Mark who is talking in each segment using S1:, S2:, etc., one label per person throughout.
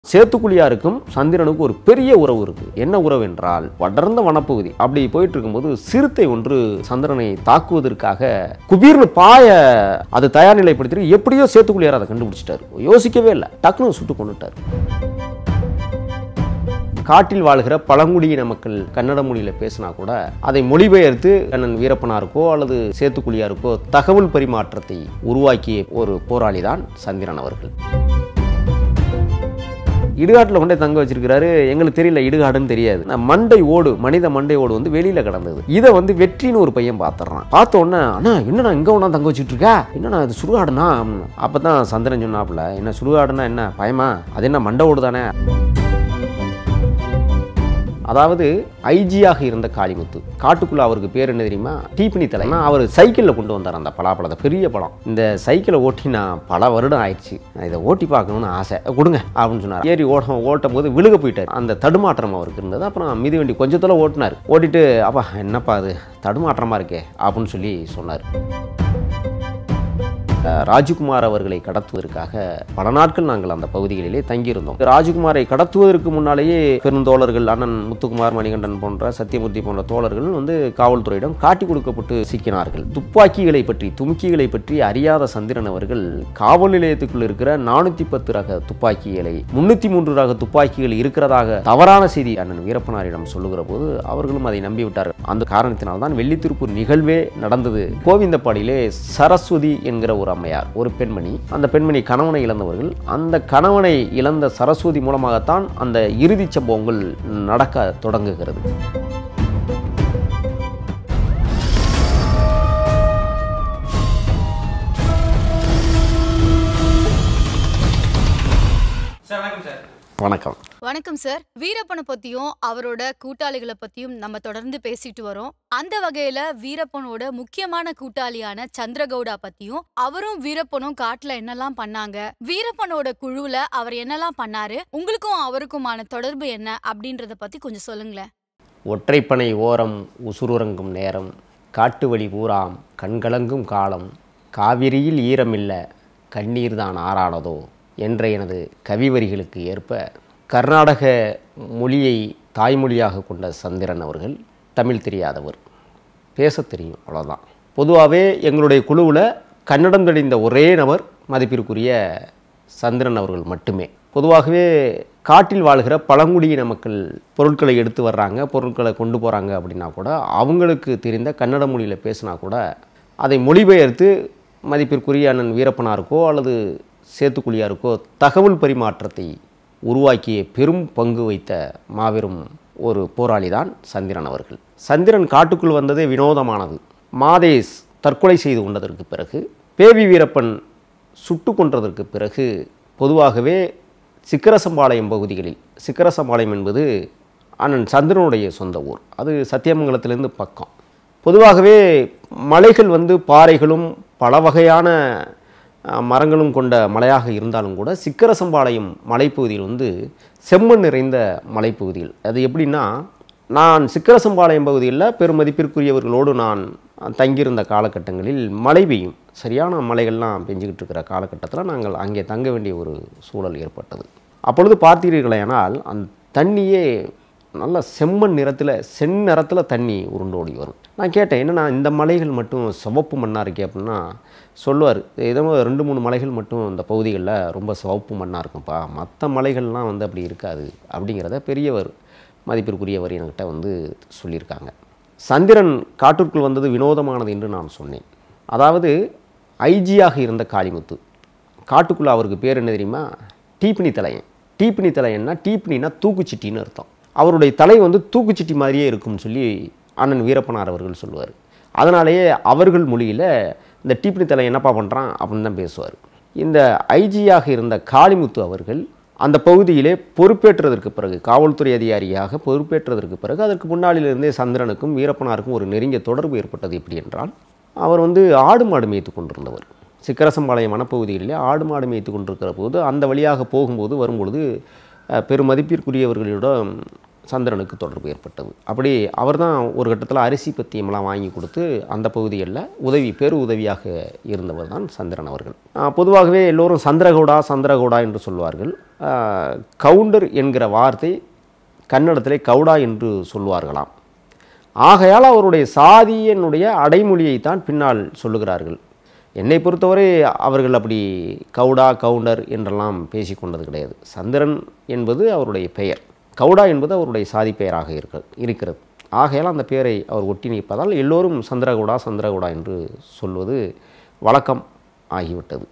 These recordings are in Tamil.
S1: சேத்துக்குழியாருக்கும் சந்திரனுக்கும் ஒரு பெரிய உறவு இருக்கு என்ன உறவு என்றால் வடர்ந்த வனப்பகுதி அப்படி போயிட்டு இருக்கும்போது சிறுத்தை ஒன்று சந்திரனை தாக்குவதற்காக குபீர்னு பாய அது தயார் நிலைப்படுத்தி எப்படியோ சேத்துக்குழியார் அதை கண்டுபிடிச்சிட்டாரு யோசிக்கவே இல்லை டக்குன்னு சுட்டு கொண்டுட்டார் காட்டில் வாழ்கிற பழங்குடியின மக்கள் கன்னட மொழியில் பேசினா கூட அதை மொழிபெயர்த்து அண்ணன் வீரப்பனாருக்கோ அல்லது சேத்துக்குழியாருக்கோ தகவல் பரிமாற்றத்தை உருவாக்கிய ஒரு போராளி தான் சந்திரன் அவர்கள் இடுகாட்டில் கொண்டே தங்க வச்சிருக்கிறாரு எங்களுக்கு தெரியல இடுகாடுன்னு தெரியாது நான் மண்டை ஓடு மனித மண்டை ஓடு வந்து வெளியில கிடந்தது இதை வந்து வெற்றின்னு ஒரு பையன் பார்த்துறான் பார்த்த உடனே அண்ணா என்னண்ணா இங்கே ஒன்றா தங்க வச்சுட்டு இருக்கா என்னண்ணா இது சுடுகாடுனா அப்போ தான் சந்திரன் சொன்னாப்புல என்ன சுடுகாடுனா என்ன பயமா அது என்ன மண்டை ஓடு தானே அதாவது ஐஜியாக இருந்த காளிமுத்து காட்டுக்குள்ள அவருக்கு பேர் என்ன தெரியுமா டீப்பினி தலை ஆனா அவர் சைக்கிளில் கொண்டு வந்தார் அந்த பலாப்பழத்தை பெரிய பழம் இந்த சைக்கிளை ஓட்டி நான் பல வருடம் ஆயிடுச்சு நான் இதை ஓட்டி பார்க்கணும்னு ஆசை கொடுங்க அப்படின்னு சொன்னார் ஏறி ஓட ஓட்டும் போது விழுக போயிட்டார் அந்த தடுமாற்றம் அவருக்கு இருந்தது அப்புறம் மிதி வண்டி கொஞ்சத்துல ஓட்டினார் ஓட்டிட்டு அப்பா என்னப்பா அது தடுமாற்றமா இருக்கே அப்படின்னு சொல்லி சொன்னார் அஹ் ராஜகுமார் அவர்களை கடத்துவதற்காக பல நாட்கள் நாங்கள் அந்த பகுதிகளிலே தங்கியிருந்தோம் ராஜகுமாரை கடத்துவதற்கு முன்னாலேயே பெருந்தோழர்கள் அண்ணன் முத்துக்குமார் மணிகண்டன் போன்ற சத்தியமூர்த்தி போன்ற தோழர்கள் வந்து காவல்துறையிடம் காட்டி கொடுக்கப்பட்டு சிக்கினார்கள் துப்பாக்கிகளை பற்றி தும்க்கிகளை பற்றி அறியாத சந்திரன் அவர்கள் காவல் நிலையத்துக்குள் இருக்கிற நானூற்றி பத்து ரக துப்பாக்கிகளை முன்னூற்றி மூன்று ரக துப்பாக்கிகள் இருக்கிறதாக தவறான செய்தி அண்ணன் வீரப்பனாரிடம் சொல்லுகிற போது அவர்களும் அதை நம்பிவிட்டார்கள் அந்த காரணத்தினால்தான் வெள்ளித்திருப்பூர் நிகழ்வே நடந்தது கோவிந்தப்பாடியிலே சரஸ்வதி என்கிற ஒரு அம்மையார் ஒரு பெண்மணி அந்த பெண்மணி கணவனை இழந்தவர்கள் அந்த கணவனை இழந்த சரஸ்வதி மூலமாகத்தான் அந்த இறுதிச் சம்பவங்கள் நடக்க தொடங்குகிறது
S2: சார் வணக்கம் சார்
S1: வணக்கம்
S3: வணக்கம் சார் வீரப்பனை பத்தியும் அவரோட கூட்டாளிகளை பத்தியும் நம்ம தொடர்ந்து பேசிட்டு வரோம் அந்த வகையில வீரப்பனோட முக்கியமான கூட்டாளியான சந்திரகவுடா பத்தியும் அவரும் வீரப்பனும் காட்டுல என்னெல்லாம் பண்ணாங்க வீரப்பனோட குழுவுல அவர் என்னெல்லாம் பண்ணாரு உங்களுக்கும் அவருக்குமான தொடர்பு என்ன அப்படின்றத பத்தி கொஞ்சம் சொல்லுங்களேன்
S1: ஒற்றைப்பனை ஓரம் உசுருறங்கும் நேரம் காட்டு வழி ஊராம் கண்கலங்கும் காலம் காவிரியில் ஈரமில்ல கண்ணீர்தான் ஆறானதோ என்ற எனது கவிவரிகளுக்கு ஏற்ப கர்நாடக மொழியை தாய்மொழியாக கொண்ட சந்திரன் அவர்கள் தமிழ் தெரியாதவர் பேசத் தெரியும் அவ்வளோதான் பொதுவாகவே எங்களுடைய குழுவில் கன்னடம் தெரிந்த ஒரே நபர் மதிப்பிற்குரிய சந்திரன் அவர்கள் மட்டுமே பொதுவாகவே காட்டில் வாழ்கிற பழங்குடியின மக்கள் பொருட்களை எடுத்து வர்றாங்க பொருட்களை கொண்டு போகிறாங்க அப்படின்னா கூட அவங்களுக்கு தெரிந்த கன்னட மொழியில் பேசினா கூட அதை மொழிபெயர்த்து மதிப்பிற்குரிய அண்ணன் வீரப்பனாருக்கோ அல்லது சேத்துக்குழியாருக்கோ தகவல் பரிமாற்றத்தை உருவாக்கிய பெரும் பங்கு வைத்த மாபெரும் ஒரு போராளி தான் சந்திரன் அவர்கள் சந்திரன் காட்டுக்குள் வந்ததே வினோதமானது மாதேஷ் தற்கொலை செய்து கொண்டதற்கு பிறகு பேவி வீரப்பன் சுட்டு கொன்றதற்கு பிறகு பொதுவாகவே சிக்கரசம்பாளையம் பகுதிகளில் சிக்கரசம்பாளையம் என்பது அண்ணன் சந்திரனுடைய சொந்த ஊர் அது சத்தியமங்கலத்திலேருந்து பக்கம் பொதுவாகவே மலைகள் வந்து பாறைகளும் பல வகையான அஹ், மரங்களும் கொண்ட மலையாக இருந்தாலும் கூட சிக்கரசம்பாளையம் மலைப்பகுதியில் வந்து செம்மண் நிறைந்த மலைப்பகுதிகள் அது எப்படின்னா நான் சிக்கரசம்பாளையம் பகுதியில் பெருமதிப்பிற்குரியவர்களோடு நான் தங்கியிருந்த காலகட்டங்களில் மழை பெய்யும் சரியான மழைகள்லாம் பெஞ்சுக்கிட்டு இருக்கிற காலகட்டத்தில் நாங்கள் அங்கே தங்க வேண்டிய ஒரு சூழல் ஏற்பட்டது அப்பொழுது பார்த்தீர்களேனால் அந்த தண்ணியே நல்ல செம்மண் நிறத்தில் செந்நிறத்தில் தண்ணி உருண்டோடி வரும் நான் கேட்டேன் என்னண்ணா இந்த மலைகள் மட்டும் சிவப்பு மண்ணாக இருக்கே அப்படின்னா சொல்லுவார் ஏதோ ரெண்டு மூணு மலைகள் மட்டும் இந்த பகுதிகளில் ரொம்ப சிவப்பு மண்ணாக இருக்கும்ப்பா மற்ற மலைகள்லாம் வந்து அப்படி இருக்காது அப்படிங்கிறத பெரியவர் மதிப்பிற்குரியவர் என்கிட்ட வந்து சொல்லியிருக்காங்க சந்திரன் காட்டிற்குள் வந்தது வினோதமானது என்று நான் சொன்னேன் அதாவது ஐஜியாக இருந்த காளிமுத்து காட்டுக்குள்ளே அவருக்கு பேர் என்ன தெரியுமா டீப்பினி தலையன் டீப்பினி தலையன்னா டீப்பினினா தூக்குச்சிட்டின்னு அர்த்தம் அவருடைய தலை வந்து தூக்குச்சிட்டி மாதிரியே இருக்கும்னு சொல்லி அண்ணன் வீரப்பனார் அவர்கள் சொல்லுவார் அதனாலேயே அவர்கள் மொழியில் இந்த டீப்பினி தலை என்னப்பா பண்ணுறான் அப்படின்னு தான் பேசுவார் இந்த ஐஜியாக இருந்த காளிமுத்து அவர்கள் அந்த பகுதியிலே பொறுப்பேற்றதற்கு பிறகு காவல்துறை அதிகாரியாக பொறுப்பேற்றதற்கு பிறகு அதற்கு முன்னாளிலிருந்தே சந்திரனுக்கும் வீரப்பனாருக்கும் ஒரு நெருங்கிய தொடர்பு ஏற்பட்டது எப்படி என்றால் அவர் வந்து ஆடு மாடு மேய்த்து கொண்டிருந்தவர் சிக்கரசம்பாளையம் வனப்பகுதிகளிலே ஆடு மாடு மேய்த்து கொண்டிருக்கிற போது அந்த வழியாக போகும்போது வரும்பொழுது அஹ், பெருமதிப்பிற்குரியவர்களிடம் சந்திரனுக்கு தொடர்பு ஏற்பட்டது அப்படி அவர் தான் ஒரு கட்டத்தில் அரிசி பத்தியமெல்லாம் வாங்கி கொடுத்து அந்த பகுதிகளில் உதவி பெரு உதவியாக இருந்தவர் தான் சந்திரன் அவர்கள் ஆஹ் பொதுவாகவே எல்லோரும் சந்திரகௌடா சந்திரகௌடா என்று சொல்வார்கள் ஆஹ் கவுண்டர் என்கிற வார்த்தை கன்னடத்திலே கவுடா என்று சொல்வார்களாம் ஆகையால் அவருடைய சாதியினுடைய அடைமொழியைத்தான் பின்னால் சொல்லுகிறார்கள் என்னை பொறுத்தவரை அவர்கள் அப்படி கவுடா கவுண்டர் என்றெல்லாம் பேசிக்கொண்டது கிடையாது சந்திரன் என்பது அவருடைய பெயர் கவுடா என்பது அவருடைய சாதி பெயராக இருக்க இருக்கிறது ஆகையால் அந்த பெயரை அவர் ஒட்டி நிற்பதால் எல்லோரும் சந்திரகவுடா சந்திரகவுடா என்று சொல்வது வழக்கம் ஆகிவிட்டது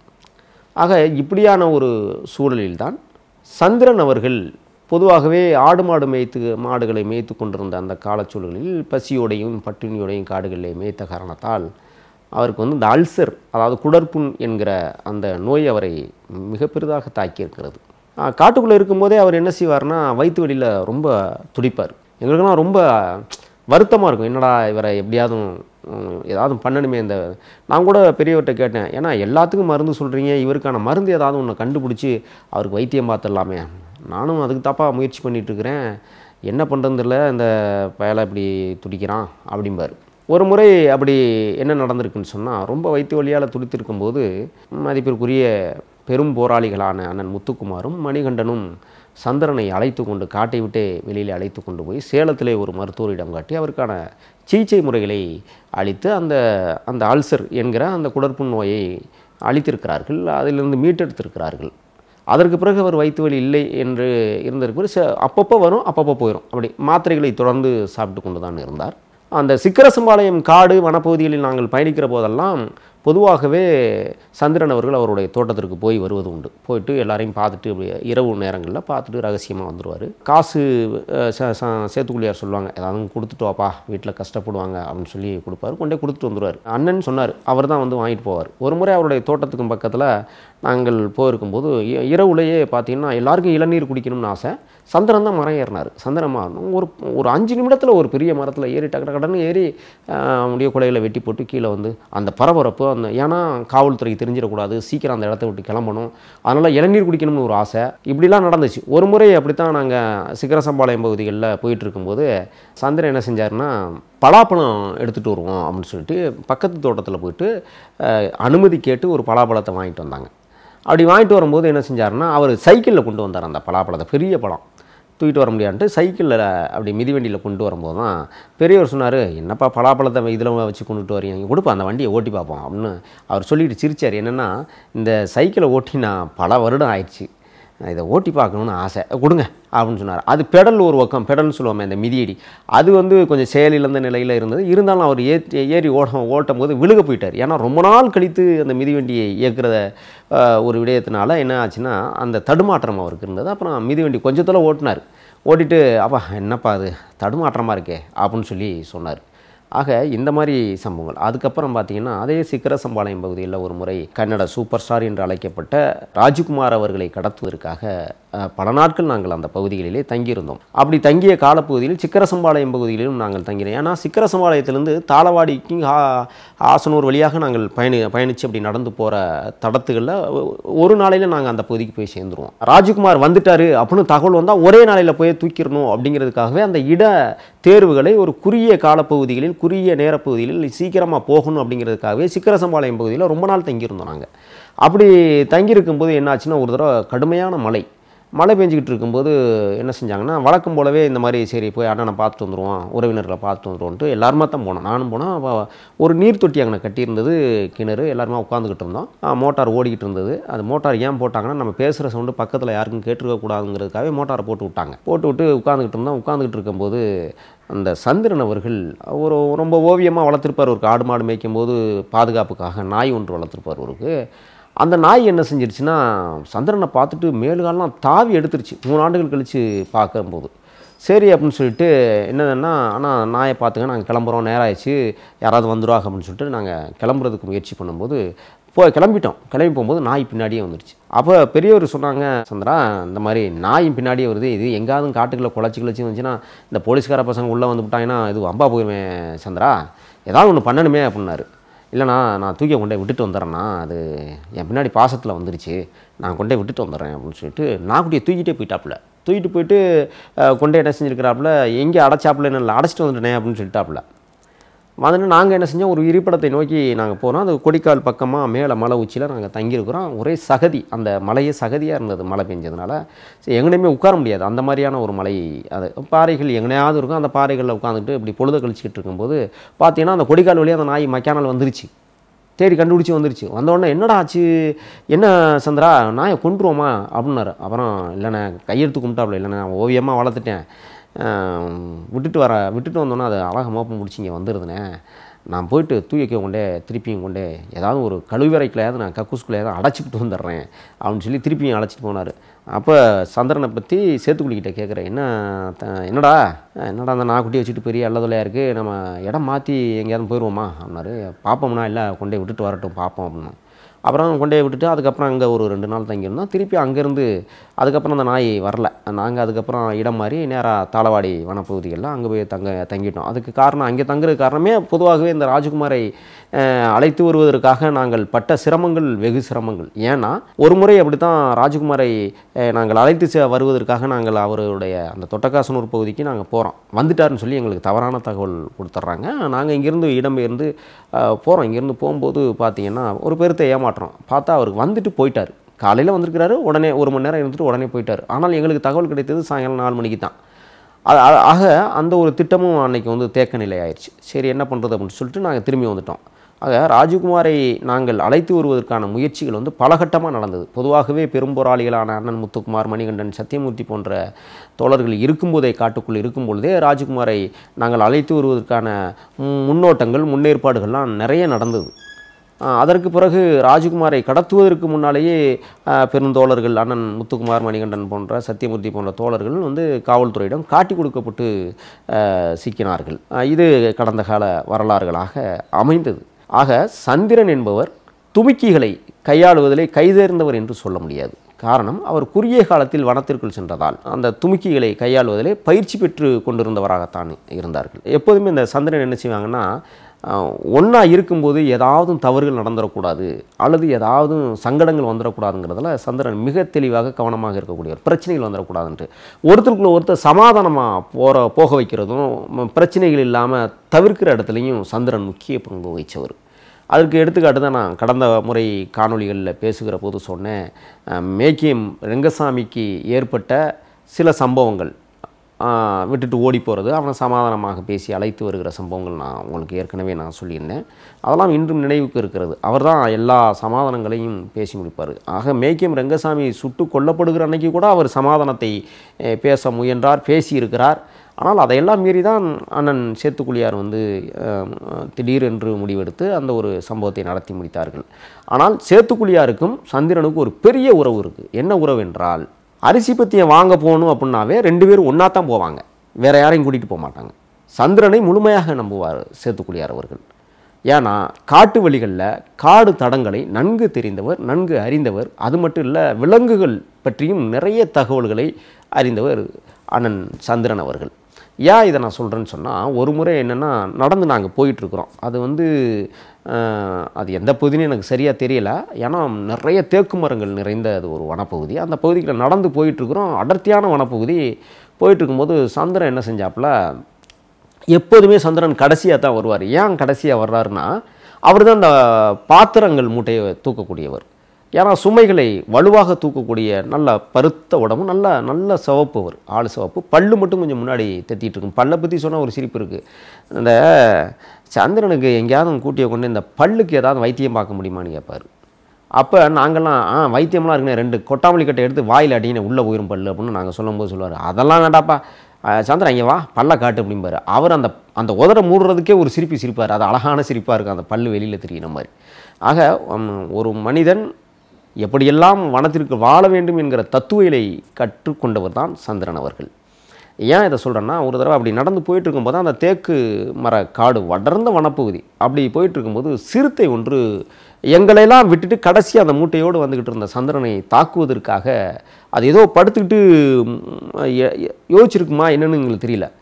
S1: ஆக இப்படியான ஒரு சூழலில்தான் சந்திரன் அவர்கள் பொதுவாகவே ஆடு மாடு மேய்த்து மாடுகளை மேய்த்து கொண்டிருந்த அந்த காலச்சூழலில் பசியோடையும் பட்டினியோடையும் காடுகளிலே மேய்த்த காரணத்தால் அவருக்கு வந்து இந்த அல்சர் அதாவது குடற்புண் என்கிற அந்த நோய் அவரை மிக பெரிதாக தாக்கியிருக்கிறது காட்டுக்குள்ளே இருக்கும்போதே அவர் என்ன செய்வார்னா வயிற்று வலியில் ரொம்ப துடிப்பார் எங்களுக்கெல்லாம் ரொம்ப வருத்தமாக இருக்கும் என்னடா இவரை எப்படியாவது உம், ஏதாவது பண்ணணுமே இந்த நான் கூட பெரியவர்கிட்ட கேட்டேன் ஏன்னா எல்லாத்துக்கும் மருந்து சொல்கிறீங்க இவருக்கான மருந்து ஏதாவது ஒன்று கண்டுபிடிச்சி அவருக்கு வைத்தியம் பார்த்துடலாமே நானும் அதுக்கு தப்பாக முயற்சி பண்ணிட்டு இருக்கிறேன் என்ன பண்ணுறதில்ல இந்த பயலை இப்படி துடிக்கிறான் அப்படிம்பார் ஒரு முறை அப்படி என்ன நடந்திருக்குன்னு சொன்னால் ரொம்ப வயிற்று வலியால் துடித்திருக்கும்போது மதிப்பிற்குரிய பெரும் போராளிகளான அண்ணன் முத்துக்குமாரும் மணிகண்டனும் சந்திரனை அழைத்து கொண்டு காட்டை விட்டே வெளியில் அழைத்து கொண்டு போய் சேலத்திலே ஒரு மருத்துவரிடம் காட்டி அவருக்கான சிகிச்சை முறைகளை அளித்து அந்த அந்த அல்சர் என்கிற அந்த குடற்புண் நோயை அளித்திருக்கிறார்கள் அதிலிருந்து மீட்டெடுத்திருக்கிறார்கள் அதற்கு பிறகு அவர் வயிற்று வலி இல்லை என்று இருந்திருப்பார் ச அப்பப்போ வரும் அப்பப்போ போயிடும் அப்படி மாத்திரைகளை தொடர்ந்து சாப்பிட்டு கொண்டு தான் இருந்தார் அந்த சிக்கரசம்பாளையம் காடு வனப்பகுதிகளில் நாங்கள் பயணிக்கிற போதெல்லாம் பொதுவாகவே சந்திரன் அவர்கள் அவருடைய தோட்டத்திற்கு போய் வருவது உண்டு போயிட்டு எல்லாரையும் பார்த்துட்டு அப்படி இரவு நேரங்களில் பார்த்துட்டு ரகசியமாக வந்துடுவார் காசு அஹ், ச- ச- சேத்துக்குள்ளியார் சொல்லுவாங்க ஏதாவது கொடுத்துட்டு வாப்பா வீட்டில் கஷ்டப்படுவாங்க அப்படின்னு சொல்லி கொடுப்பாரு கொண்டே கொடுத்துட்டு வந்துடுவார் அண்ணன் சொன்னார் அவர் தான் வந்து வாங்கிட்டு போவார் ஒரு முறை அவருடைய தோட்டத்துக்கும் பக்கத்தில் நாங்கள் போயிருக்கும்போது இ- இரவுலேயே பார்த்தீங்கன்னா எல்லாருக்கும் இளநீர் குடிக்கணும்னு ஆசை சந்திரன் தான் மரம் ஏறினார் சந்திரன் மரம் ஒரு ஒரு அஞ்சு நிமிடத்தில் ஒரு பெரிய மரத்தில் ஏறி டக்கு கடன்னு ஏறி ஆஹ், முடிய குலையில் வெட்டி போட்டு கீழே வந்து அந்த பரபரப்பு அந்த ஏன்னா காவல்துறைக்கு தெரிஞ்சிடக்கூடாது சீக்கிரம் அந்த இடத்த விட்டு கிளம்பணும் அதனால் இளநீர் குடிக்கணும்னு ஒரு ஆசை இப்படிலாம் நடந்துச்சு ஒரு முறை அப்படித்தான் நாங்கள் சிகரசம்பாளையம் பகுதிகளில் போயிட்டு இருக்கும்போது சந்திரன் என்ன செஞ்சாருன்னா பலாப்பழம் எடுத்துகிட்டு வருவோம் அப்படின்னு சொல்லிட்டு பக்கத்து தோட்டத்தில் போயிட்டு ஆஹ், அனுமதி கேட்டு ஒரு பலாப்பழத்தை வாங்கிட்டு வந்தாங்க அப்படி வாங்கிட்டு வரும்போது என்ன செஞ்சாருன்னா அவர் சைக்கிளில் கொண்டு வந்தார் அந்த பலாப்பழத்தை பெரிய பழம் தூக்கிட்டு வர முடியாதுன்ட்டு சைக்கிளில் அப்படி மிதிவண்டியில் கொண்டு வரும்போது தான் பெரியவர் சொன்னார் என்னப்பா பலாப்பழத்தை இதில் வச்சு கொண்டுட்டு வரீங்க கொடுப்பா அந்த வண்டியை ஓட்டி பார்ப்போம் அப்படின்னு அவர் சொல்லிட்டு சிரிச்சார் என்னென்னா இந்த சைக்கிளை ஓட்டி நான் பல வருடம் ஆயிடுச்சு நான் இதை ஓட்டி பார்க்கணுன்னு ஆசை கொடுங்க அப்படின்னு சொன்னார் அது பெடல் ஒரு பக்கம் பெடல்னு சொல்லுவோமே இந்த மிதியடி அது வந்து கொஞ்சம் செயலிழந்த நிலையில் இருந்தது இருந்தாலும் அவர் ஏ ஏறி ஓட ஓட்டும் போது விழுக போயிட்டார் ஏன்னா ரொம்ப நாள் கழித்து அந்த மிதிவண்டியை இயக்குறத ஆஹ், ஒரு விடயத்தினால என்ன ஆச்சுன்னா அந்த தடுமாற்றம் அவருக்கு இருந்தது அப்புறம் மிதிவண்டி கொஞ்சத்தில் ஓட்டினார் ஓட்டிட்டு அப்பா என்னப்பா அது தடுமாற்றமாக இருக்கே அப்படின்னு சொல்லி சொன்னார் ஆக இந்த மாதிரி சம்பவங்கள் அதுக்கப்புறம் பார்த்தீங்கன்னா அதே சிக்கரசம்பாளையம் பகுதியில் ஒரு முறை கன்னட சூப்பர் ஸ்டார் என்று அழைக்கப்பட்ட ராஜ்குமார் அவர்களை கடத்துவதற்காக அஹ், பல நாட்கள் நாங்கள் அந்த பகுதிகளிலே தங்கியிருந்தோம் அப்படி தங்கிய காலப்பகுதியில் சிக்கரசம்பாளையம் பகுதியிலும் நாங்கள் தங்கினோம் ஏன்னா சிக்கரசம்பாளையத்திலிருந்து தாளவாடிக்கு ஆ- ஆசனூர் வழியாக நாங்கள் பயணி பயணித்து அப்படி நடந்து போகிற தடத்துகளில் ஒரு நாளையில் நாங்கள் அந்த பகுதிக்கு போய் சேர்ந்துருவோம் ராஜ்குமார் வந்துட்டாரு அப்படின்னு தகவல் வந்தால் ஒரே நாளையில் போய் தூக்கிடணும் அப்படிங்கிறதுக்காகவே அந்த இட தேர்வுகளை ஒரு குறுகிய காலப்பகுதிகளில் குறுகிய நேரப்பகுதிகளில் சீக்கிரமாக போகணும் அப்படிங்கிறதுக்காகவே சிக்கரசம்பாளையம் பகுதியில் ரொம்ப நாள் தங்கியிருந்தோம் நாங்கள் அப்படி தங்கியிருக்கும்போது என்னாச்சுன்னா ஒரு தடவை கடுமையான மழை மழை பெஞ்சிக்கிட்டு இருக்கும்போது என்ன செஞ்சாங்கன்னா வழக்கம் போலவே இந்த மாதிரி சரி போய் அண்ணனை பார்த்துட்டு வந்துடுவோம் உறவினர்களை பார்த்துட்டு வந்துடுவோன்ட்டு எல்லாருமா தான் போனோம் நானும் போனோம் அப்ப ஒரு நீர் தொட்டி அங்கே கட்டியிருந்தது கிணறு எல்லாருமே உட்காந்துக்கிட்டு இருந்தோம் ஆ, மோட்டார் ஓடிக்கிட்டு இருந்தது அது மோட்டார் ஏன் போட்டாங்கன்னா நம்ம பேசுகிற சவுண்டு பக்கத்தில் யாருக்கும் கேட்டுருக்க கூடாதுங்கிறதுக்காகவே மோட்டாரை போட்டு விட்டாங்க போட்டு விட்டு உட்காந்துக்கிட்டு இருந்தோம் உட்காந்துக்கிட்டு இருக்கும்போது அந்த சந்திரன் அவர்கள் ஒரு ரொம்ப ஓவியமாக வளர்த்துருப்பார் ஒரு ஆடு மாடு மேய்க்கும் போது பாதுகாப்புக்காக நாய் ஒன்று வளர்த்துருப்பார் அவருக்கு அந்த நாய் என்ன செஞ்சிருச்சுன்னா சந்திரனை பார்த்துட்டு மேலுகாலெலாம் தாவி எடுத்துருச்சு மூணு ஆண்டுகள் கழித்து பார்க்கும்போது சரி அப்படின்னு சொல்லிட்டு என்னதுன்னா ஆனால் நாயை பார்த்துங்க நாங்கள் கிளம்புறோம் நேரம் ஆயிடுச்சு யாராவது வந்துடுவாங்க அப்படின்னு சொல்லிட்டு நாங்கள் கிளம்புறதுக்கு முயற்சி பண்ணும்போது போய் கிளம்பிட்டோம் கிளம்பி போகும்போது நாய் பின்னாடியே வந்துருச்சு அப்போ பெரியவர் சொன்னாங்க சந்திரா இந்த மாதிரி நாயும் பின்னாடியே வருது இது எங்காவது காட்டுக்குள்ளே குழச்சி கிளச்சி வந்துச்சுன்னா இந்த போலீஸ்கார பசங்க உள்ளே வந்து விட்டாங்கன்னா இது அம்பா போயிருவேன் சந்திரா ஏதாவது ஒன்று பண்ணணுமே அப்படின்னாரு இல்லைண்ணா நான் தூக்கி கொண்டே விட்டுட்டு வந்துடுறேண்ணா அது என் பின்னாடி பாசத்தில் வந்துருச்சு நான் கொண்டே விட்டுட்டு வந்துடுறேன் அப்படின்னு சொல்லிட்டு நாக்குட்டியை தூக்கிட்டே போயிட்டாப்புல தூக்கிட்டு போயிட்டு அஹ், கொண்டே என்ன செஞ்சிருக்கிறாப்புல எங்கே அடைச்சாப்புல என்ன அடைச்சிட்டு வந்துட்டேனே அப்படின்னு சொல்லிட்டாப்புல வந்துட்டு நாங்கள் என்ன செஞ்சோம் ஒரு இருப்பிடத்தை நோக்கி நாங்கள் போகிறோம் அது கொடிக்கால் பக்கமாக மேலே மலை உச்சியில் நாங்கள் தங்கியிருக்கிறோம் ஒரே சகதி அந்த மலையே சகதியாக இருந்தது மழை பெஞ்சதுனால சரி எங்கனையுமே உட்கார முடியாது அந்த மாதிரியான ஒரு மலை அது பாறைகள் எங்கனையாவது இருக்கும் அந்த பாறைகளில் உட்காந்துட்டு இப்படி பொழுத கழிச்சிக்கிட்டு இருக்கும்போது பார்த்தீங்கன்னா அந்த கொடிக்கால் வழியாக அந்த நாய் மக்கானால் வந்துருச்சு தேடி கண்டுபிடிச்சி வந்துருச்சு வந்தோடனே என்னடா ஆச்சு என்ன சந்திரா நாயை கொண்டுருவோமா அப்படின்னாரு அப்புறம் இல்லைண்ணே கையெடுத்து கும்பிட்டாப்புல இல்லைண்ணே ஓவியமாக வளர்த்துட்டேன் ஆம், விட்டுட்டு வர விட்டுட்டு வந்தோன்னே அது அழகாக மோப்பம் பிடிச்சி இங்கே வந்துடுதுண்ணே நான் போயிட்டு தூக்கி கொண்டே திருப்பியும் கொண்டே ஏதாவது ஒரு கழுவறைக்குள்ளையாவது நான் கக்கூஸ்குள்ளையாவது அடைச்சிக்கிட்டு வந்துடுறேன் அப்படின்னு சொல்லி திருப்பியும் அழைச்சிட்டு போனார் அப்போ சந்திரனை பற்றி சேத்துக்குழிக்கிட்ட கேட்குறேன் என்ன த- என்னடா என்னடா அந்த நாக்குட்டி வச்சுட்டு பெரிய அல்லதொலையாக இருக்குது நம்ம இடம் மாற்றி எங்கேயாவது போயிடுவோமா அப்படின்னாரு பார்ப்போம்னா இல்லை கொண்டே விட்டுட்டு வரட்டும் பார்ப்போம் அப்படின்னு அப்புறம் கொண்டே விட்டுட்டு அதுக்கப்புறம் அங்கே ஒரு ரெண்டு நாள் தங்கியிருந்தோம் திருப்பி அங்கேருந்து அதுக்கப்புறம் அந்த நாய் வரல நாங்கள் அதுக்கப்புறம் இடம் மாறி நேராக தாளவாடி வனப்பகுதிகளில் அங்கே போய் தங்க தங்கிட்டோம் அதுக்கு காரணம் அங்கே தங்குறதுக்கு காரணமே பொதுவாகவே இந்த ராஜகுமாரை அஹ், அழைத்து வருவதற்காக நாங்கள் பட்ட சிரமங்கள் வெகு சிரமங்கள் ஏன்னா ஒரு முறை அப்படி தான் ராஜகுமாரை அஹ், நாங்கள் அழைத்து செ- வருவதற்காக நாங்கள் அவருடைய அந்த தொட்டக்காசனூர் பகுதிக்கு நாங்கள் போகிறோம் வந்துட்டாருன்னு சொல்லி எங்களுக்கு தவறான தகவல் கொடுத்துட்றாங்க நாங்கள் இங்கேருந்து இடம்பெயர்ந்து போகிறோம் இங்கேருந்து போகும்போது பார்த்தீங்கன்னா ஒரு பெருத்த ஏமாற்றம் பார்த்தா அவருக்கு வந்துட்டு போயிட்டார் காலையில் வந்திருக்கிறாரு உடனே ஒரு மணி நேரம் இருந்துட்டு உடனே போயிட்டார் ஆனால் எங்களுக்கு தகவல் கிடைத்தது சாயங்காலம் நாலு மணிக்கு தான் அது- அது- ஆக அந்த ஒரு திட்டமும் அன்னைக்கு வந்து தேக்க நிலை ஆயிடுச்சு சரி என்ன பண்ணுறது அப்படின்னு சொல்லிட்டு நாங்கள் திரும்பி வந்துட்டோம் ஆக ராஜகுமாரை நாங்கள் அழைத்து வருவதற்கான முயற்சிகள் வந்து பலகட்டமாக நடந்தது பொதுவாகவே பெரும்போராளிகளான அண்ணன் முத்துக்குமார் மணிகண்டன் சத்தியமூர்த்தி போன்ற தோழர்கள் இருக்கும்போதே காட்டுக்குள் இருக்கும் பொழுதே ராஜகுமாரை நாங்கள் அழைத்து வருவதற்கான ம், முன்னோட்டங்கள் முன்னேற்பாடுகள்லாம் நிறைய நடந்தது ஆஹ் அதற்கு பிறகு ராஜகுமாரை கடத்துவதற்கு முன்னாலேயே ஆஹ் பெருந்தோழர்கள் அண்ணன் முத்துக்குமார் மணிகண்டன் போன்ற சத்தியமூர்த்தி போன்ற தோழர்கள் வந்து காவல்துறையிடம் காட்டி கொடுக்கப்பட்டு ஆஹ் சிக்கினார்கள் ஆஹ் இது கடந்த கால வரலாறுகளாக அமைந்தது ஆக சந்திரன் என்பவர் துமிக்கிகளை கையாளுவதிலே கைதேர்ந்தவர் என்று சொல்ல முடியாது காரணம் அவர் குறுகிய காலத்தில் வனத்திற்குள் சென்றதால் அந்த துமுக்கிகளை கையாளுவதிலே பயிற்சி பெற்று கொண்டிருந்தவராகத்தான் இருந்தார்கள் எப்போதுமே இந்த சந்திரன் என்ன செய்வாங்கன்னா ஒன்றா இருக்கும்போது ஏதாவது தவறுகள் நடந்துடக்கூடாது அல்லது ஏதாவது சங்கடங்கள் வந்துடக்கூடாதுங்கிறதுல சந்திரன் மிக தெளிவாக கவனமாக இருக்கக்கூடியவர் பிரச்சனைகள் வந்துடக்கூடாதுன்ட்டு ஒருத்தருக்குள்ள ஒருத்தர் சமாதானமாக போகிற போக வைக்கிறதும் ம- பிரச்சனைகள் இல்லாமல் தவிர்க்கிற இடத்துலையும் சந்திரன் முக்கிய பங்கு வகித்தவர் அதற்கு எடுத்துக்காட்டு தான் நான் கடந்த முறை காணொளிகளில் பேசுகிற போது சொன்னேன் அஹ், மேக்கியம் ரெங்கசாமிக்கு ஏற்பட்ட சில சம்பவங்கள் ஆஹ், விட்டுட்டு ஓடி போகிறது அவனை சமாதானமாக பேசி அழைத்து வருகிற சம்பவங்கள் நான் உங்களுக்கு ஏற்கனவே நான் சொல்லியிருந்தேன் அதெல்லாம் இன்றும் நினைவுக்கு இருக்கிறது அவர் தான் எல்லா சமாதானங்களையும் பேசி முடிப்பார் ஆக மேக்கியம் ரெங்கசாமி சுட்டு கொல்லப்படுகிற அன்னைக்கு கூட அவர் சமாதானத்தை அஹ், பேச முயன்றார் பேசியிருக்கிறார் ஆனால் அதையெல்லாம் மீறி தான் அண்ணன் சேத்துக்குழியார் வந்து அஹ், திடீரென்று முடிவெடுத்து அந்த ஒரு சம்பவத்தை நடத்தி முடித்தார்கள் ஆனால் சேத்துக்குழியாருக்கும் சந்திரனுக்கும் ஒரு பெரிய உறவு இருக்குது என்ன உறவு என்றால் அரிசி பத்தியை வாங்க போகணும் அப்படின்னாவே ரெண்டு பேரும் ஒன்றா தான் போவாங்க வேற யாரையும் கூட்டிகிட்டு போக மாட்டாங்க சந்திரனை முழுமையாக நம்புவார் சேத்துக்குழியார் அவர்கள் ஏன்னா காட்டு வழிகளில் காடு தடங்களை நன்கு தெரிந்தவர் நன்கு அறிந்தவர் அது மட்டும் இல்லை விலங்குகள் பற்றியும் நிறைய தகவல்களை அறிந்தவர் அண்ணன் சந்திரன் அவர்கள் ஏன் இதை நான் சொல்கிறேன்னு சொன்னால் ஒரு முறை என்னென்னா நடந்து நாங்கள் போயிட்டுருக்குறோம் அது வந்து அஹ், அது எந்த பகுதின்னு எனக்கு சரியாக தெரியல ஏன்னா நிறைய தேக்கு மரங்கள் நிறைந்த அது ஒரு வனப்பகுதி அந்த பகுதியில் நடந்து போயிட்டுருக்குறோம் அடர்த்தியான வனப்பகுதி போயிட்டு இருக்கும்போது சந்திரன் என்ன செஞ்சாப்புல எப்போதுமே சந்திரன் கடைசியாக தான் வருவார் ஏன் கடைசியாக வர்றாருன்னா அவர் தான் அந்த பாத்திரங்கள் மூட்டையை தூக்கக்கூடியவர் ஏன்னா சுமைகளை வலுவாக தூக்கக்கூடிய நல்ல பருத்த உடம்பு நல்ல நல்ல சிவப்பு அவர் ஆள் சிவப்பு பல்லு மட்டும் கொஞ்சம் முன்னாடி தெத்திட்டு இருக்கும் பல்லை பற்றி சொன்னால் ஒரு சிரிப்பு இருக்குது இந்த சந்திரனுக்கு எங்கேயாவது கூட்டிய கொண்டு இந்த பல்லுக்கு ஏதாவது வைத்தியம் பார்க்க முடியுமான்னு கேட்பார் அப்போ நாங்கள்லாம் ஆ வைத்தியம்லாம் இருக்குண்ணே ரெண்டு கொட்டாமலி கட்டை எடுத்து வாயில் அடினே உள்ளே போயிரும் பல்லு அப்படின்னு நாங்கள் சொல்லும்போது சொல்லுவார் அதெல்லாம் வேண்டாப்பா அஹ் சந்திரன் இங்கே வா பல்ல காட்டு அப்படிம்பாரு அவர் அந்த அந்த உதரை மூடுறதுக்கே ஒரு சிரிப்பு சிரிப்பார் அது அழகான சிரிப்பாக இருக்கும் அந்த பல்லு வெளியில் தெரியிற மாதிரி ஆக உம், ஒரு மனிதன் எப்படியெல்லாம் வனத்திற்கு வாழ வேண்டும் என்கிற தத்துவலை கற்றுக்கொண்டவர் தான் சந்திரன் அவர்கள் ஏன் இதை சொல்கிறேன்னா ஒரு தடவை அப்படி நடந்து போயிட்டு இருக்கும்போது அந்த தேக்கு மர காடு வடர்ந்த வனப்பகுதி அப்படி போயிட்டு இருக்கும்போது சிறுத்தை ஒன்று எங்களையெல்லாம் விட்டுட்டு கடைசி அந்த மூட்டையோடு வந்துக்கிட்டு இருந்த சந்திரனை தாக்குவதற்காக அது ஏதோ படுத்துக்கிட்டு ம், எ- எ- யோசிச்சிருக்குமா என்னன்னு எங்களுக்கு தெரியல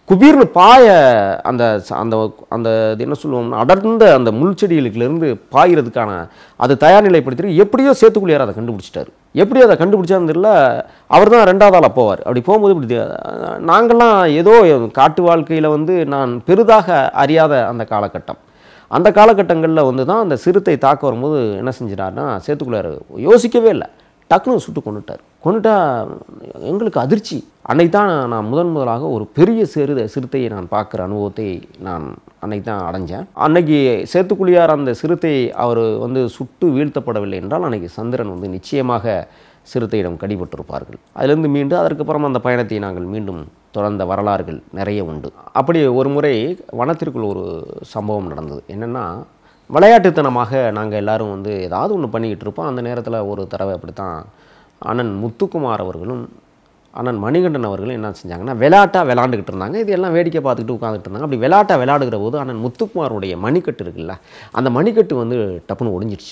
S1: குபீர்னு பாய அந்த ச- அந்த அந்த இது என்ன சொல்லுவோம்னா அடர்ந்த அந்த முள் செடிகளுக்குலேருந்து பாயிறதுக்கான அது தயார் நிலைப்படுத்திட்டு எப்படியோ சேத்துக்குள்ளியார் அதை கண்டுபிடிச்சிட்டாரு எப்படி அதை கண்டுபிடிச்சான்னு தெரியல அவர் தான் ரெண்டாவது ஆளாக போவார் அப்படி போகும்போது இப்படி தி- நாங்கள்லாம் ஏதோ காட்டு வாழ்க்கையில் வந்து நான் பெரிதாக அறியாத அந்த காலகட்டம் அந்த காலகட்டங்களில் வந்து தான் அந்த சிறுத்தை தாக்க வரும்போது என்ன செஞ்சிட்டாருன்னா சேத்துக்குள்ளார் யோசிக்கவே இல்லை டக்குன்னு சுட்டு கொண்டுட்டார் கொண்டுட்டா எங்களுக்கு அதிர்ச்சி அன்னைக்கு தான் நான் முதன் முதலாக ஒரு பெரிய சிறு சிறுத்தையை நான் பார்க்குற அனுபவத்தை நான் அன்னைக்கு தான் அடைஞ்சேன் அன்னைக்கு சேத்துக்குழியார் அந்த சிறுத்தை அவர் வந்து சுட்டு வீழ்த்தப்படவில்லை என்றால் அன்னைக்கு சந்திரன் வந்து நிச்சயமாக சிறுத்தையிடம் கடிபட்டிருப்பார்கள் அதிலிருந்து மீண்டு அதற்கப்புறம் அந்த பயணத்தை நாங்கள் மீண்டும் தொடர்ந்த வரலாறுகள் நிறைய உண்டு அப்படி ஒரு முறை வனத்திற்குள் ஒரு சம்பவம் நடந்தது என்னென்னா விளையாட்டுத்தனமாக நாங்கள் எல்லாரும் வந்து ஏதாவது ஒன்று பண்ணிக்கிட்டு இருப்போம் அந்த நேரத்தில் ஒரு தடவை அப்படித்தான் அண்ணன் முத்துக்குமார் அவர்களும் அண்ணன் மணிகண்டன் அவர்களும் என்ன செஞ்சாங்கன்னா விளையாட்டாக விளாண்டுக்கிட்டு இருந்தாங்க இது எல்லாம் வேடிக்கை பார்த்துக்கிட்டு உட்காந்துட்டு இருந்தாங்க அப்படி விளையாட்டாக விளையாடுகிற போது அண்ணன் முத்துக்குமாருடைய மணிக்கட்டு இருக்குல்ல அந்த மணிக்கட்டு வந்து டப்புன்னு ஒடிஞ்சிடுச்சு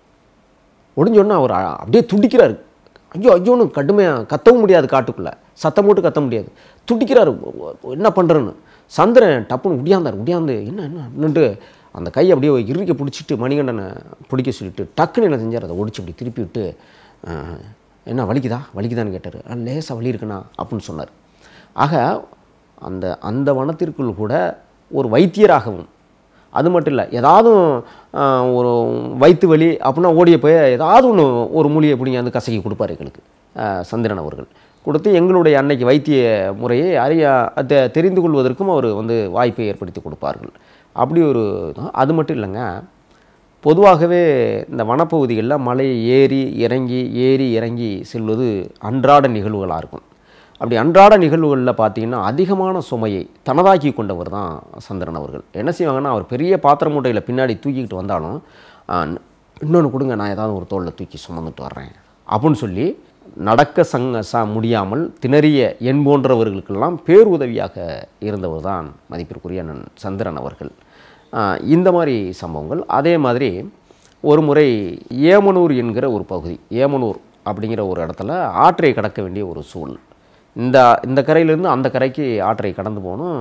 S1: ஒடிஞ்சோடனே அவர் அ- அப்படியே துடிக்கிறாரு ஐயோ ஐயோன்னு கடுமையாக கத்தவும் முடியாது காட்டுக்குள்ளே சத்தம் போட்டு கத்த முடியாது துடிக்கிறாரு என்ன பண்ணுறேன்னு சந்திரன் டப்புன்னு உடியாந்தார் உடியாந்து என்ன என்ன அப்படின்ட்டு அந்த கையை அப்படியே இறுக்க பிடிச்சிட்டு மணிகண்டனை பிடிக்க சொல்லிட்டு டக்குன்னு என்ன செஞ்சார் அதை ஒடிச்சு அப்படி திருப்பி விட்டு அஹ், என்ன வலிக்குதா வலிக்குதான்னு கேட்டார் லேசாக வலி இருக்குண்ணா அப்படின்னு சொன்னார் ஆக அந்த அந்த வனத்திற்குள் கூட ஒரு வைத்தியராகவும் அது மட்டும் இல்லை ஏதாவது ஆஹ், ஒரு வயிற்று வலி அப்படின்னா ஓடிய போய் ஏதாவது ஒன்று ஒரு மூலிகை பிடிங்க வந்து கசக்கி கொடுப்பார் எங்களுக்கு ஆஹ், சந்திரன் அவர்கள் கொடுத்து எங்களுடைய அன்னைக்கு வைத்திய முறையை அறிய அதை தெரிந்து கொள்வதற்கும் அவர் வந்து வாய்ப்பை ஏற்படுத்தி கொடுப்பார்கள் அப்படி ஒரு இது. அது மட்டும் இல்லைங்க பொதுவாகவே இந்த வனப்பகுதிகளில் மலை ஏறி இறங்கி ஏறி இறங்கி செல்வது அன்றாட நிகழ்வுகளாக இருக்கும் அப்படி அன்றாட நிகழ்வுகளில் பார்த்தீங்கன்னா அதிகமான சுமையை தனதாக்கி கொண்டவர் தான் சந்திரன் அவர்கள் என்ன செய்வாங்கன்னா அவர் பெரிய பாத்திர மூட்டையில் பின்னாடி தூக்கிக்கிட்டு வந்தாலும் இன்னொன்று கொடுங்க நான் ஏதாவது ஒரு தோளில் தூக்கி சுமந்துட்டு வர்றேன் அப்படின்னு சொல்லி நடக்க சங்க ச முடியாமல் திணறிய என் போன்றவர்களுக்கெல்லாம் பேருதவியாக இருந்தவர் தான் மதிப்பிற்குரிய அண்ணன் சந்திரன் அவர்கள் ஆஹ் இந்த மாதிரி சம்பவங்கள் அதே மாதிரி ஒரு முறை ஏமனூர் என்கிற ஒரு பகுதி ஏமனூர் அப்படிங்கிற ஒரு இடத்துல ஆற்றை கடக்க வேண்டிய ஒரு சூழல் இந்த இந்த கரையிலேருந்து அந்த கரைக்கு ஆற்றை கடந்து போகணும்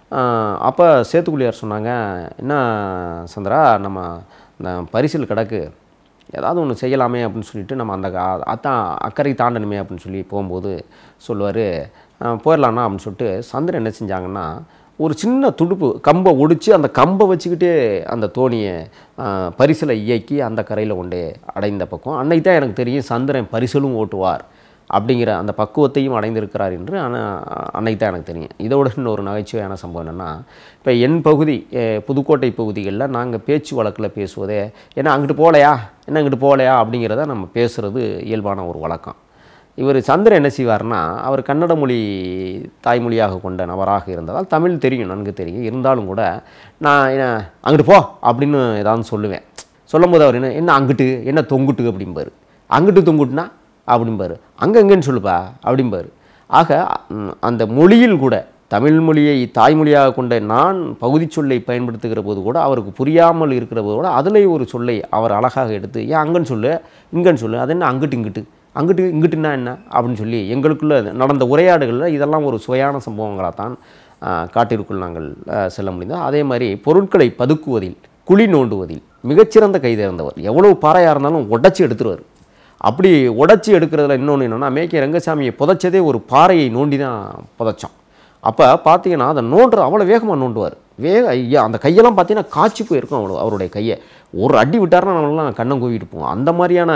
S1: அப்போ சேத்துக்குழியார் சொன்னாங்க என்ன சந்திரா நம்ம இந்த பரிசில் கிடக்கு ஏதாவது ஒன்று செய்யலாமே அப்படின்னு சொல்லிட்டு நம்ம அந்த கா- அத்தான் அக்கறை தாண்டணுமே அப்படின்னு சொல்லி போகும்போது சொல்லுவார் போயிடலாண்ணா அப்படின்னு சொல்லிட்டு சந்திரன் என்ன செஞ்சாங்கன்னா ஒரு சின்ன துடுப்பு கம்பை ஒடிச்சு அந்த கம்பை வச்சுக்கிட்டே அந்த தோணியை பரிசலை இயக்கி அந்த கரையில் கொண்டே அடைந்த பக்கம் அன்னைக்கு தான் எனக்கு தெரியும் சந்திரன் பரிசலும் ஓட்டுவார் அப்படிங்கிற அந்த பக்குவத்தையும் அடைந்திருக்கிறார் என்று ஆனால் அன்னைக்கு தான் எனக்கு தெரியும் இதோட இன்னொரு நகைச்சுவையான சம்பவம் என்னென்னா இப்போ என் பகுதி அஹ், புதுக்கோட்டை பகுதிகளில் நாங்கள் பேச்சு வழக்கில் பேசுவதே ஏன்னா அங்கிட்டு போகலையா என்ன அங்கிட்டு போகலையா அப்படிங்கிறத நம்ம பேசுகிறது இயல்பான ஒரு வழக்கம் இவர் சந்திரன் என்ன செய்வார்னா அவர் கன்னட மொழி தாய்மொழியாக கொண்ட நபராக இருந்ததால் தமிழ் தெரியும் நன்கு தெரியும் இருந்தாலும் கூட நான் என்ன அங்கிட்டு போ அப்படின்னு ஏதாவது சொல்லுவேன் சொல்லும்போது அவர் என்ன என்ன அங்கிட்டு என்ன தொங்குட்டு அப்படிம்பாரு அங்கிட்டு தொங்குட்டுனா அப்படிம்பாரு அங்கே எங்கேன்னு சொல்லுப்பா அப்படிம்பாரு ஆக ம், அந்த மொழியில் கூட தமிழ் மொழியை தாய்மொழியாக கொண்ட நான் பகுதி சொல்லை பயன்படுத்துகிற போது கூட அவருக்கு புரியாமல் இருக்கிற போது கூட அதிலே ஒரு சொல்லை அவர் அழகாக எடுத்து ஏன் அங்கன்னு சொல்லு இங்கன்னு சொல்லு அது என்ன அங்கிட்டு இங்கிட்டு அங்கிட்டு இங்கிட்டுன்னா என்ன அப்படின்னு சொல்லி எங்களுக்குள்ள நடந்த உரையாடுகளில் இதெல்லாம் ஒரு சுவையான சம்பவங்களாக தான் காட்டிற்குள் நாங்கள் ஆ, செல்ல முடிந்தது அதே மாதிரி பொருட்களை பதுக்குவதில் குழி நோண்டுவதில் மிகச்சிறந்த கைதேர்ந்தவர் எவ்வளவு பாறையாக இருந்தாலும் உடச்சி எடுத்துருவார் அப்படி உடச்சி எடுக்கிறதுல இன்னொன்று என்னென்னா மேக்கே ரங்கசாமியை புதைச்சதே ஒரு பாறையை நோண்டி தான் புதைச்சோம் அப்போ பார்த்தீங்கன்னா அதை நோண்டுற அவ்வளோ வேகமாக நோண்டுவார் வேக ஐயா அந்த கையெல்லாம் பார்த்தீங்கன்னா காய்ச்சி போயிருக்கும் அவ்வளோ அவருடைய கையை ஒரு அடி விட்டாருன்னா நம்மளாம் கண்ணம் கூவிட்டு போவோம் அந்த மாதிரியான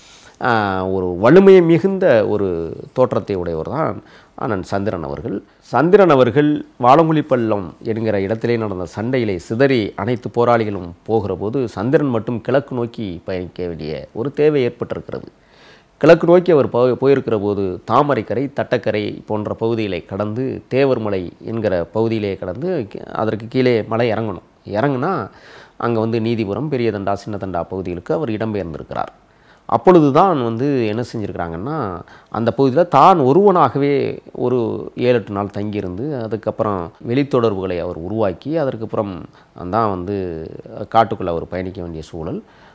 S1: ஆஹ், ஒரு வலிமை மிகுந்த ஒரு தோற்றத்தை உடையவர் தான் அண்ணன் சந்திரன் அவர்கள் சந்திரன் அவர்கள் வாழமொழி பள்ளம் என்கிற இடத்திலே நடந்த சண்டையிலே சிதறி அனைத்து போராளிகளும் போகிற போது சந்திரன் மட்டும் கிழக்கு நோக்கி பயணிக்க வேண்டிய ஒரு தேவை ஏற்பட்டிருக்கிறது கிழக்கு நோக்கி அவர் போய் போயிருக்கிற போது தாமரைக்கரை தட்டக்கரை போன்ற பகுதிகளை கடந்து தேவர்மலை என்கிற பகுதியிலே கடந்து கி- அதற்கு கீழே மலை இறங்கணும் இறங்குனா அங்கே வந்து நீதிபுரம் பெரியதண்டா சின்னதண்டா பகுதிகளுக்கு அவர் இடம்பெயர்ந்திருக்கிறார் அப்பொழுது தான் வந்து என்ன செஞ்சுருக்கிறாங்கன்னா அந்த பகுதியில் தான் ஒருவனாகவே ஒரு ஏழு எட்டு நாள் தங்கியிருந்து அதுக்கப்புறம் வெளித்தொடர்புகளை அவர் உருவாக்கி அதற்கப்புறம் தான் வந்து காட்டுக்குள்ளே அவர் பயணிக்க வேண்டிய சூழல்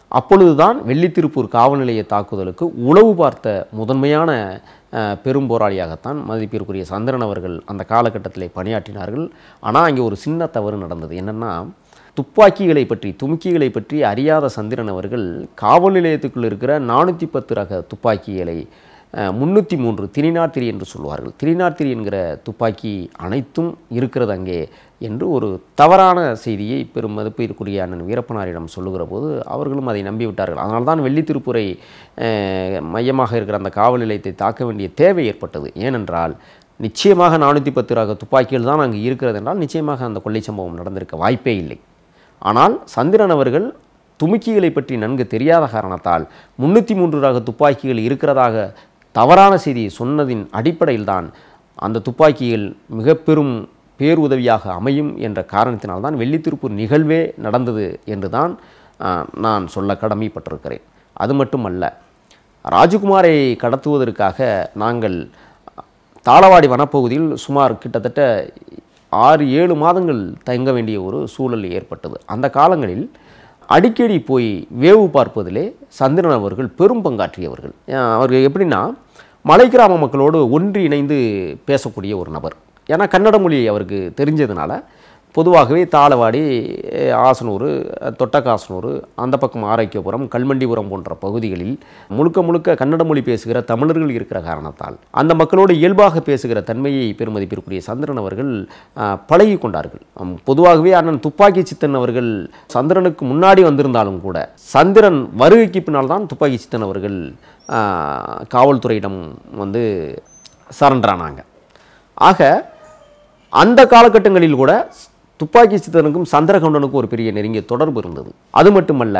S1: அப்பொழுதுதான் வெள்ளித்திருப்பூர் காவல் நிலைய தாக்குதலுக்கு உளவு பார்த்த முதன்மையான அஹ், பெரும் போராளியாகத்தான் மதிப்பிற்குரிய சந்திரன் அவர்கள் அந்த காலகட்டத்தில் பணியாற்றினார்கள் ஆனால் அங்கே ஒரு சின்ன தவறு நடந்தது என்னென்னா துப்பாக்கிகளை பற்றி துமுக்கிகளை பற்றி அறியாத சந்திரன் அவர்கள் காவல் நிலையத்துக்குள் இருக்கிற நானூற்றி பத்து ரக துப்பாக்கிகளை முன்னூற்றி மூன்று திரிநாத்திரி என்று சொல்வார்கள் திரிநாத்திரி என்கிற துப்பாக்கி அனைத்தும் இருக்கிறது அங்கே என்று ஒரு தவறான செய்தியை பெரும் மதிப்பிற்குரிய அண்ணன் வீரப்பனாரிடம் சொல்லுகிற போது அவர்களும் அதை நம்பிவிட்டார்கள் அதனால்தான் வெள்ளித்திருப்புரை அஹ், மையமாக இருக்கிற அந்த காவல் நிலையத்தை தாக்க வேண்டிய தேவை ஏற்பட்டது ஏனென்றால் நிச்சயமாக நானூற்றி பத்து ரக துப்பாக்கிகள் தான் அங்கு இருக்கிறது என்றால் நிச்சயமாக அந்த கொள்ளை சம்பவம் நடந்திருக்க வாய்ப்பே இல்லை ஆனால் சந்திரன் அவர்கள் துமுக்கிகளை பற்றி நன்கு தெரியாத காரணத்தால் முன்னூற்றி மூன்று ரக துப்பாக்கிகள் இருக்கிறதாக தவறான செய்தியை சொன்னதின் அடிப்படையில்தான் அந்த துப்பாக்கிகள் மிக பெரும் பேருதவியாக அமையும் என்ற காரணத்தினால்தான் வெள்ளித்திருப்பூர் நிகழ்வே நடந்தது என்று தான் ஆஹ், நான் சொல்ல கடமைப்பட்டிருக்கிறேன் அது மட்டுமல்ல ராஜகுமாரை கடத்துவதற்காக நாங்கள் தாளவாடி வனப்பகுதியில் சுமார் கிட்டத்தட்ட ஆறு ஏழு மாதங்கள் தங்க வேண்டிய ஒரு சூழல் ஏற்பட்டது அந்த காலங்களில் அடிக்கடி போய் வேவு பார்ப்பதிலே சந்திரன் அவர்கள் பெரும் பங்காற்றியவர்கள் அஹ் அவர்கள் எப்படின்னா மலை கிராம மக்களோடு ஒன்றி இணைந்து பேசக்கூடிய ஒரு நபர் ஏன்னா கன்னட மொழி அவருக்கு தெரிஞ்சதுனால பொதுவாகவே தாளவாடி அஹ், ஆசனூர் அஹ், தொட்டக்காசனூர் அந்த பக்கம் ஆரோக்கியபுரம் கல்மண்டிபுரம் போன்ற பகுதிகளில் முழுக்க முழுக்க கன்னட மொழி பேசுகிற தமிழர்கள் இருக்கிற காரணத்தால் அந்த மக்களோடு இயல்பாக பேசுகிற தன்மையை பெருமதிப்பிற்குரிய சந்திரன் அவர்கள் அஹ், பழகி கொண்டார்கள் அம், பொதுவாகவே அண்ணன் துப்பாக்கி சித்தன் அவர்கள் சந்திரனுக்கு முன்னாடி வந்திருந்தாலும் கூட சந்திரன் வருகைக்கு பின்னால் தான் துப்பாக்கி சித்தன் அவர்கள் அஹ், காவல்துறையிடம் வந்து சரண்டரானாங்க ஆக அந்த காலகட்டங்களில் கூட துப்பாக்கி சித்தனுக்கும் சந்திரகவுண்டனுக்கும் ஒரு பெரிய நெருங்கிய தொடர்பு இருந்தது அது மட்டுமல்ல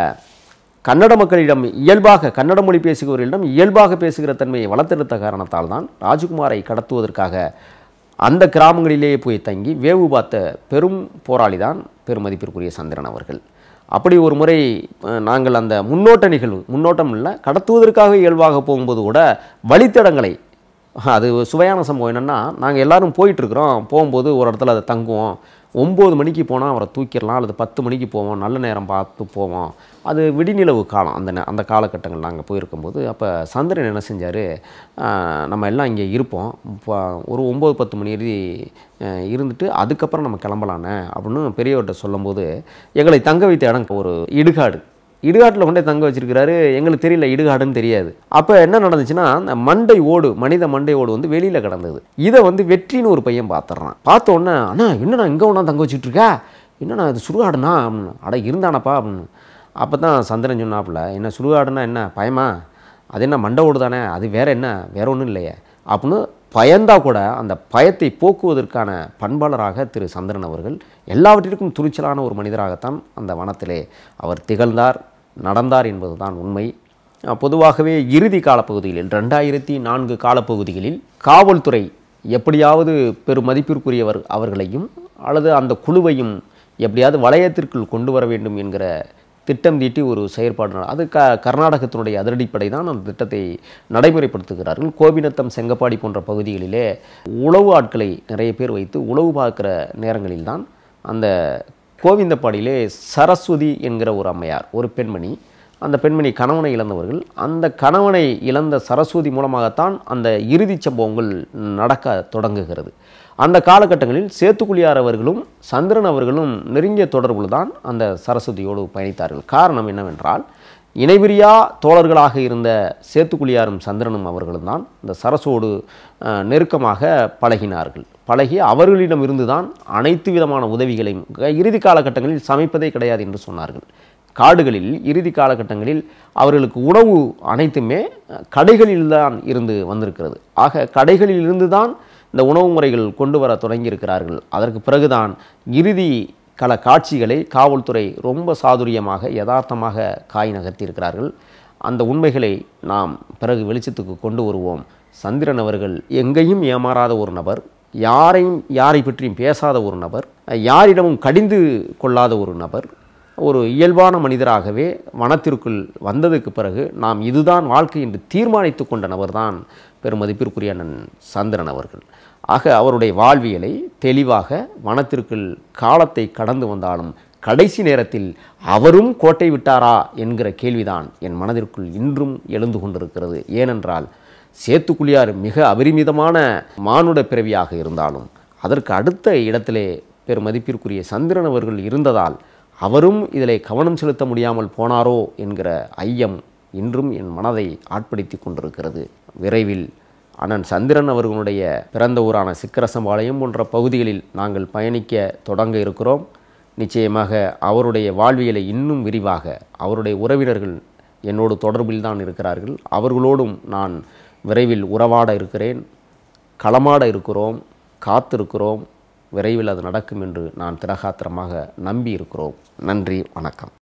S1: கன்னட மக்களிடம் இயல்பாக கன்னட மொழி பேசுகிறவர்களிடம் இயல்பாக பேசுகிற தன்மையை வளர்த்தெடுத்த காரணத்தால் தான் ராஜகுமாரை கடத்துவதற்காக அந்த கிராமங்களிலேயே போய் தங்கி வேவு பார்த்த பெரும் போராளி தான் பெருமதிப்பிற்குரிய சந்திரன் அவர்கள் அப்படி ஒரு முறை அஹ், நாங்கள் அந்த முன்னோட்ட நிகழ்வு முன்னோட்டம் இல்லை கடத்துவதற்காக இயல்பாக போகும்போது கூட வழித்தடங்களை அது சுவையான சம்பவம் என்னென்னா நாங்கள் எல்லாரும் போயிட்டுருக்குறோம் போகும்போது ஒரு இடத்துல அதை தங்குவோம் ஒம்பது மணிக்கு போனால் அவரை தூக்கிடலாம் அல்லது பத்து மணிக்கு போவோம் நல்ல நேரம் பார்த்து போவோம் அது விடிநிலவு காலம் அந்த நே- அந்த காலகட்டங்கள் நாங்கள் போயிருக்கும்போது அப்போ சந்திரன் என்ன செஞ்சார் நம்ம எல்லாம் இங்கே இருப்போம் இப்போ ஒரு ஒம்பது பத்து மணி வரை அஹ், இருந்துட்டு அதுக்கப்புறம் நம்ம கிளம்பலானே அப்படின்னு பெரியவர்கிட்ட சொல்லும்போது எங்களை தங்க வைத்த இடம் ஒரு இடுகாடு இடுகாட்டில் கொண்டே தங்க வச்சிருக்கிறாரு எங்களுக்கு தெரியல இடுகாடுன்னு தெரியாது அப்போ என்ன நடந்துச்சுன்னா அந்த மண்டை ஓடு மனித மண்டை ஓடு வந்து வெளியில் கிடந்தது இதை வந்து வெற்றின்னு ஒரு பையன் பார்த்துட்றான் பார்த்த உடனே அண்ணா என்னண்ணா இங்கே ஒன்றா தங்க வச்சுட்டு இருக்கா என்னண்ணா இது சுடுகாடுனா அப்படின்னு அட இருந்தானப்பா அப்படின்னு அப்போ தான் சந்திரன் சொன்னாப்புல என்ன சுடுகாடுனா என்ன பயமா அது என்ன மண்டை ஓடு தானே அது வேற என்ன வேற ஒன்றும் இல்லையே அப்படின்னு பயந்தா கூட அந்த பயத்தை போக்குவதற்கான பண்பாளராக திரு சந்திரன் அவர்கள் எல்லாவற்றிற்கும் துணிச்சலான ஒரு மனிதராகத்தான் அந்த வனத்திலே அவர் திகழ்ந்தார் நடந்தார் என்பதுதான் உண்மை அஹ் பொதுவாகவே இறுதி காலப்பகுதிகளில் ரெண்டாயிரத்தி நான்கு காலப்பகுதிகளில் காவல்துறை எப்படியாவது பெரும் மதிப்பிற்குரியவர் அவர்களையும் அல்லது அந்த குழுவையும் எப்படியாவது வளையத்திற்குள் கொண்டு வர வேண்டும் என்கிற திட்டம் தீட்டி ஒரு செயற்பாடு நட- அது க கர்நாடகத்தினுடைய அதிரடிப்படை தான் அந்த திட்டத்தை நடைமுறைப்படுத்துகிறார்கள் கோபிநத்தம் செங்கப்பாடி போன்ற பகுதிகளிலே உளவு ஆட்களை நிறைய பேர் வைத்து உளவு பார்க்கிற நேரங்களில் தான் அந்த கோவிந்தப்பாடியிலே சரஸ்வதி என்கிற ஒரு அம்மையார் ஒரு பெண்மணி அந்த பெண்மணி கணவனை இழந்தவர்கள் அந்த கணவனை இழந்த சரஸ்வதி மூலமாகத்தான் அந்த இறுதிச் சம்பவங்கள் நடக்க தொடங்குகிறது அந்த காலகட்டங்களில் சேத்துக்குழியார் அவர்களும் சந்திரன் அவர்களும் நெருங்கிய தொடர்பில் தான் அந்த சரஸ்வதியோடு பயணித்தார்கள் காரணம் என்னவென்றால் இணைபிரியா தோழர்களாக இருந்த சேத்துக்குழியாரும் சந்திரனும் அவர்களும் தான் இந்த சரசோடு அஹ், நெருக்கமாக பழகினார்கள் பழகி அவர்களிடம் இருந்து தான் அனைத்து விதமான உதவிகளையும் இறுதி காலகட்டங்களில் சமைப்பதே கிடையாது என்று சொன்னார்கள் காடுகளில் இறுதி காலகட்டங்களில் அவர்களுக்கு உணவு அனைத்துமே அஹ், கடைகளில்தான் இருந்து வந்திருக்கிறது ஆக கடைகளில் இருந்து தான் இந்த உணவு முறைகள் கொண்டு வர தொடங்கியிருக்கிறார்கள் அதற்கு பிறகுதான் இறுதி கள காட்சிகளை காவல்துறை ரொம்ப சாதுரியமாக யதார்த்தமாக காய் நகர்த்தியிருக்கிறார்கள் அந்த உண்மைகளை நாம் பிறகு வெளிச்சத்துக்கு கொண்டு வருவோம் சந்திரன் அவர்கள் எங்கேயும் ஏமாறாத ஒரு நபர் யாரையும் யாரை பற்றியும் பேசாத ஒரு நபர் யாரிடமும் கடிந்து கொள்ளாத ஒரு நபர் ஒரு இயல்பான மனிதராகவே வனத்திற்குள் வந்ததுக்கு பிறகு நாம் இதுதான் வாழ்க்கை என்று தீர்மானித்து கொண்ட நபர்தான் பெருமதிப்பிற்குரிய அண்ணன் சந்திரன் அவர்கள் ஆக அவருடைய வாழ்வியலை தெளிவாக வனத்திற்குள் காலத்தை கடந்து வந்தாலும் கடைசி நேரத்தில் அவரும் கோட்டை விட்டாரா என்கிற கேள்விதான் என் மனதிற்குள் இன்றும் எழுந்து கொண்டிருக்கிறது ஏனென்றால் சேத்துக்குழியார் மிக அபரிமிதமான மானுட பிறவியாக இருந்தாலும் அதற்கு அடுத்த இடத்திலே பெருமதிப்பிற்குரிய சந்திரன் அவர்கள் இருந்ததால் அவரும் இதிலே கவனம் செலுத்த முடியாமல் போனாரோ என்கிற ஐயம் இன்றும் என் மனதை ஆட்படுத்தி கொண்டிருக்கிறது விரைவில் அண்ணன் சந்திரன் அவர்களுடைய பிறந்த ஊரான சிக்கரசம்பாளையம் போன்ற பகுதிகளில் நாங்கள் பயணிக்க தொடங்க இருக்கிறோம் நிச்சயமாக அவருடைய வாழ்வியலை இன்னும் விரிவாக அவருடைய உறவினர்கள் என்னோடு தொடர்பில் தான் இருக்கிறார்கள் அவர்களோடும் நான் விரைவில் உறவாட இருக்கிறேன் களமாட இருக்கிறோம் காத்திருக்கிறோம் விரைவில் அது நடக்கும் என்று நான் திரகாத்திரமாக நம்பி இருக்கிறோம் நன்றி வணக்கம்